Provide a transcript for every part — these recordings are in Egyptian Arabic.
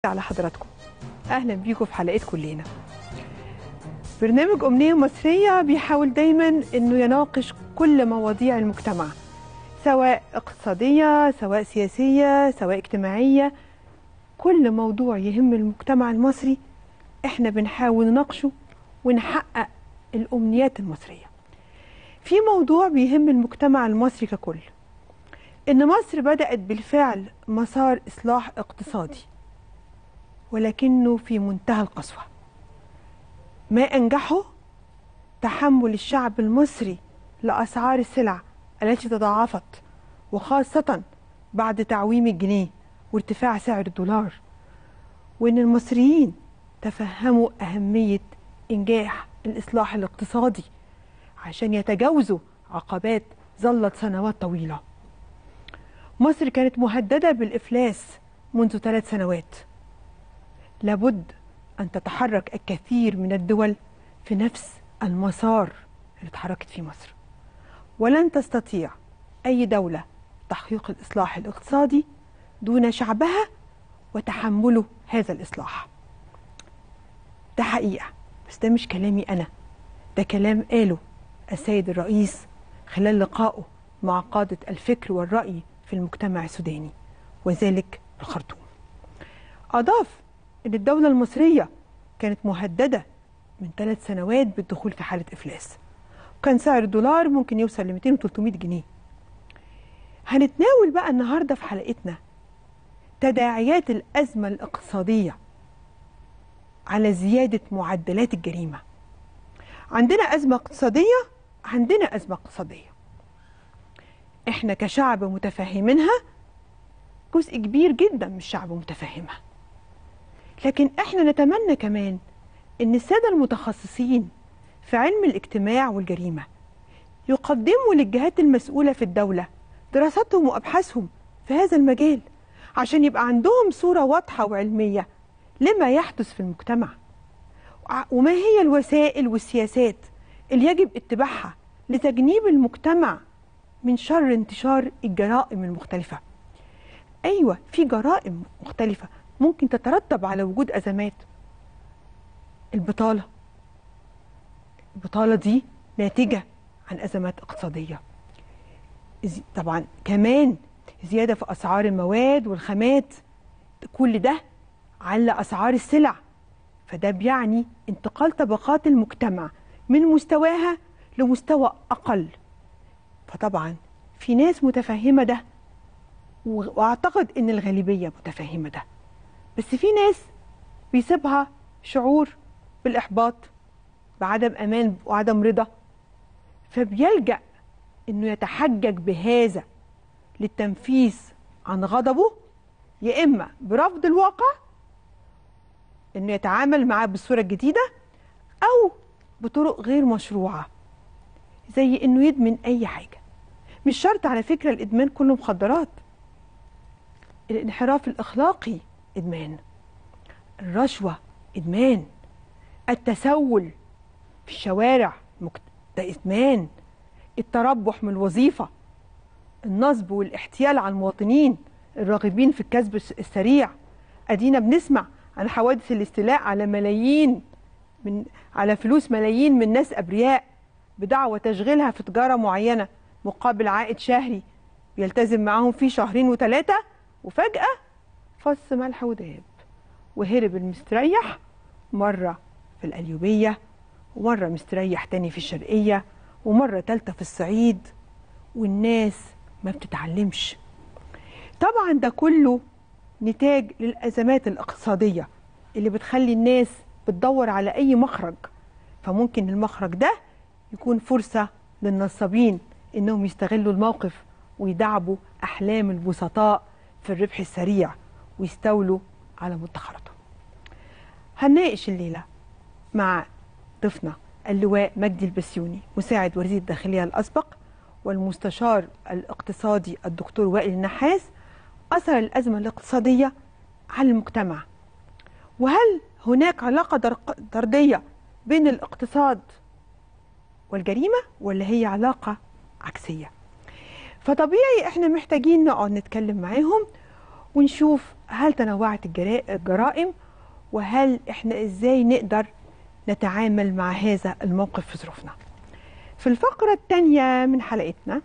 على حضراتكم اهلا بيكم في حلقتكم لينا برنامج امنيه مصريه بيحاول دايما انه يناقش كل مواضيع المجتمع سواء اقتصاديه سواء سياسيه سواء اجتماعيه كل موضوع يهم المجتمع المصري احنا بنحاول نناقشه ونحقق الامنيات المصريه في موضوع بيهم المجتمع المصري ككل ان مصر بدات بالفعل مسار اصلاح اقتصادي ولكنه في منتهى القسوة ما أنجحه تحمل الشعب المصري لأسعار السلع التي تضاعفت وخاصة بعد تعويم الجنيه وارتفاع سعر الدولار وإن المصريين تفهموا أهمية إنجاح الإصلاح الاقتصادي عشان يتجاوزوا عقبات ظلت سنوات طويلة مصر كانت مهددة بالإفلاس منذ ثلاث سنوات لابد أن تتحرك الكثير من الدول في نفس المسار اللي اتحركت فيه مصر ولن تستطيع أي دولة تحقيق الإصلاح الاقتصادي دون شعبها وتحمله هذا الإصلاح ده حقيقة بس ده مش كلامي أنا ده كلام قاله السيد الرئيس خلال لقائه مع قادة الفكر والرأي في المجتمع السوداني وذلك الخرطوم أضاف ان الدوله المصريه كانت مهدده من ثلاث سنوات بالدخول في حاله افلاس وكان سعر الدولار ممكن يوصل ل 200 و 300 جنيه هنتناول بقى النهارده في حلقتنا تداعيات الازمه الاقتصاديه على زياده معدلات الجريمه عندنا ازمه اقتصاديه عندنا ازمه اقتصاديه احنا كشعب متفهمينها جزء كبير جدا من الشعب متفهمها لكن احنا نتمنى كمان ان الساده المتخصصين في علم الاجتماع والجريمه يقدموا للجهات المسؤوله في الدوله دراساتهم وابحاثهم في هذا المجال عشان يبقى عندهم صوره واضحه وعلميه لما يحدث في المجتمع وما هي الوسائل والسياسات اللي يجب اتباعها لتجنيب المجتمع من شر انتشار الجرائم المختلفه ايوه في جرائم مختلفه ممكن تترتب على وجود ازمات البطاله البطاله دي ناتجه عن ازمات اقتصاديه طبعا كمان زياده في اسعار المواد والخامات كل ده على اسعار السلع فده بيعني انتقال طبقات المجتمع من مستواها لمستوى اقل فطبعا في ناس متفهمه ده واعتقد ان الغالبيه متفهمه ده بس في ناس بيسيبها شعور بالإحباط بعدم أمان وعدم رضا فبيلجأ إنه يتحجج بهذا للتنفيس عن غضبه يا إما برفض الواقع إنه يتعامل معاه بالصورة الجديدة أو بطرق غير مشروعة زي إنه يدمن أي حاجة مش شرط على فكرة الإدمان كله مخدرات الانحراف الأخلاقي إدمان الرشوة إدمان التسول في الشوارع ده إدمان التربح من الوظيفة النصب والاحتيال على المواطنين الراغبين في الكسب السريع أدينا بنسمع عن حوادث الاستيلاء على ملايين من على فلوس ملايين من ناس أبرياء بدعوى تشغيلها في تجارة معينة مقابل عائد شهري بيلتزم معاهم فيه شهرين وثلاثة وفجأة فص ملح وداب وهرب المستريح مرة في القليوبية ومرة مستريح تاني في الشرقية ومرة تالتة في الصعيد والناس ما بتتعلمش طبعا ده كله نتاج للأزمات الاقتصادية اللي بتخلي الناس بتدور على أي مخرج فممكن المخرج ده يكون فرصة للنصابين إنهم يستغلوا الموقف ويدعبوا أحلام البسطاء في الربح السريع ويستولوا على مدخراتهم هنناقش الليلة مع ضيفنا اللواء مجدي البسيوني مساعد وزير الداخلية الأسبق والمستشار الاقتصادي الدكتور وائل النحاس أثر الأزمة الاقتصادية على المجتمع وهل هناك علاقة طردية بين الاقتصاد والجريمة ولا هي علاقة عكسية فطبيعي احنا محتاجين نقعد نتكلم معاهم ونشوف هل تنوعت الجرا- الجرائم وهل احنا ازاي نقدر نتعامل مع هذا الموقف في ظروفنا في الفقرة الثانية من حلقتنا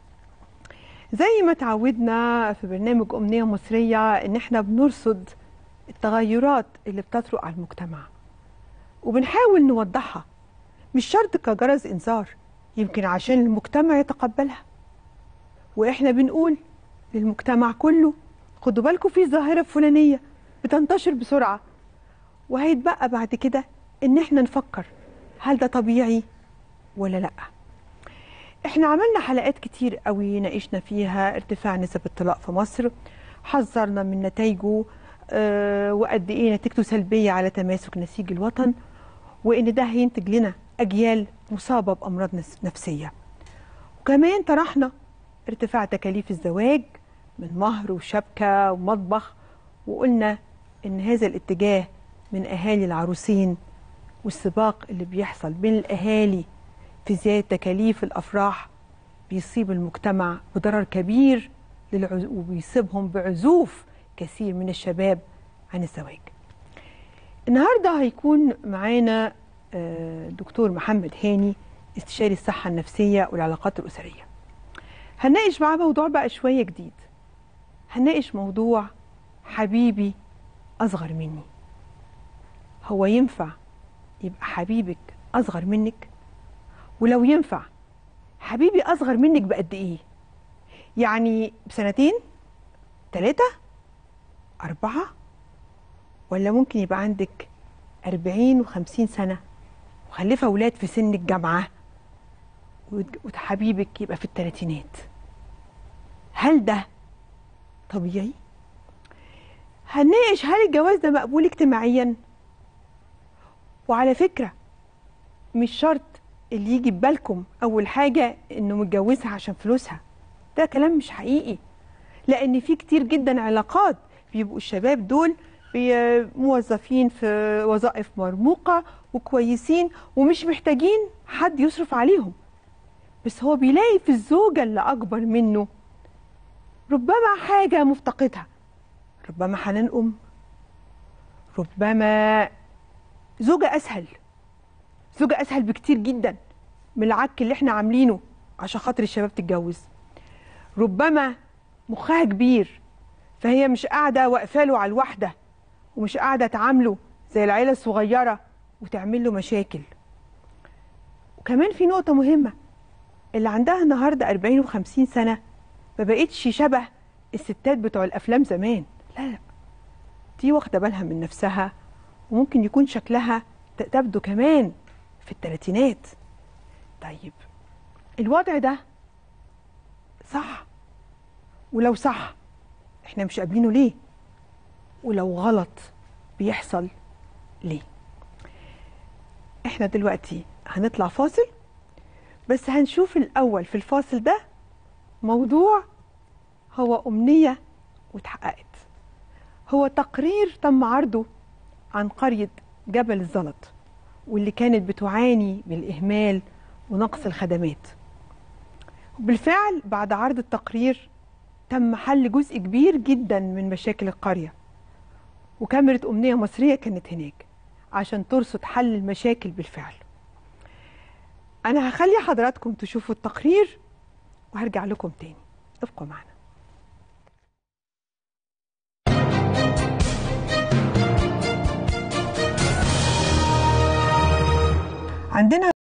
زي ما تعودنا في برنامج أمنية مصرية إن إحنا بنرصد التغيرات اللي بتطرق على المجتمع وبنحاول نوضحها مش شرط كجرس إنذار يمكن عشان المجتمع يتقبلها وإحنا بنقول للمجتمع كله خدوا بالكم في ظاهرة فلانية بتنتشر بسرعة وهيتبقى بعد كده إن إحنا نفكر هل ده طبيعي ولا لأ احنا عملنا حلقات كتير قوي ناقشنا فيها ارتفاع نسب الطلاق في مصر حذرنا من نتائجه آه، وقد ايه نتيجته سلبيه على تماسك نسيج الوطن وان ده هينتج لنا اجيال مصابه بامراض نس- نفسيه وكمان طرحنا ارتفاع تكاليف الزواج من مهر وشبكه ومطبخ وقلنا ان هذا الاتجاه من اهالي العروسين والسباق اللي بيحصل بين الاهالي في زيادة تكاليف الأفراح بيصيب المجتمع بضرر كبير للعز... وبيصيبهم بعزوف كثير من الشباب عن الزواج النهاردة هيكون معانا آه، دكتور محمد هاني استشاري الصحة النفسية والعلاقات الأسرية هنناقش معاه موضوع بقى شوية جديد هنناقش موضوع حبيبي أصغر مني هو ينفع يبقى حبيبك أصغر منك؟ ولو ينفع حبيبي اصغر منك بقد ايه يعني بسنتين ثلاثة أربعة ولا ممكن يبقى عندك أربعين وخمسين سنة وخلفة أولاد في سن الجامعة وت- وحبيبك يبقى في الثلاثينات هل ده طبيعي؟ هنناقش هل الجواز ده مقبول اجتماعيا؟ وعلى فكرة مش شرط اللي يجي ببالكم اول حاجه انه متجوزها عشان فلوسها ده كلام مش حقيقي لان في كتير جدا علاقات بيبقوا الشباب دول بي- موظفين في وظائف مرموقه وكويسين ومش محتاجين حد يصرف عليهم بس هو بيلاقي في الزوجه اللي اكبر منه ربما حاجه مفتقدها ربما حنان ام ربما زوجه اسهل زوجة أسهل بكتير جدا من العك اللي احنا عاملينه عشان خاطر الشباب تتجوز ربما مخها كبير فهي مش قاعدة واقفة له على الواحدة ومش قاعدة تعامله زي العيلة الصغيرة وتعمل له مشاكل وكمان في نقطة مهمة اللي عندها النهاردة 40 و50 سنة ما بقتش شبه الستات بتوع الأفلام زمان لا لا دي واخدة بالها من نفسها وممكن يكون شكلها ت- تبدو كمان في الثلاثينات طيب الوضع ده صح ولو صح احنا مش قابلينه ليه ولو غلط بيحصل ليه احنا دلوقتي هنطلع فاصل بس هنشوف الاول في الفاصل ده موضوع هو امنيه واتحققت هو تقرير تم عرضه عن قريه جبل الزلط واللي كانت بتعاني من الإهمال ونقص الخدمات بالفعل بعد عرض التقرير تم حل جزء كبير جدا من مشاكل القرية وكاميرا أمنية مصرية كانت هناك عشان ترصد حل المشاكل بالفعل أنا هخلي حضراتكم تشوفوا التقرير وهرجع لكم تاني ابقوا معنا عندنا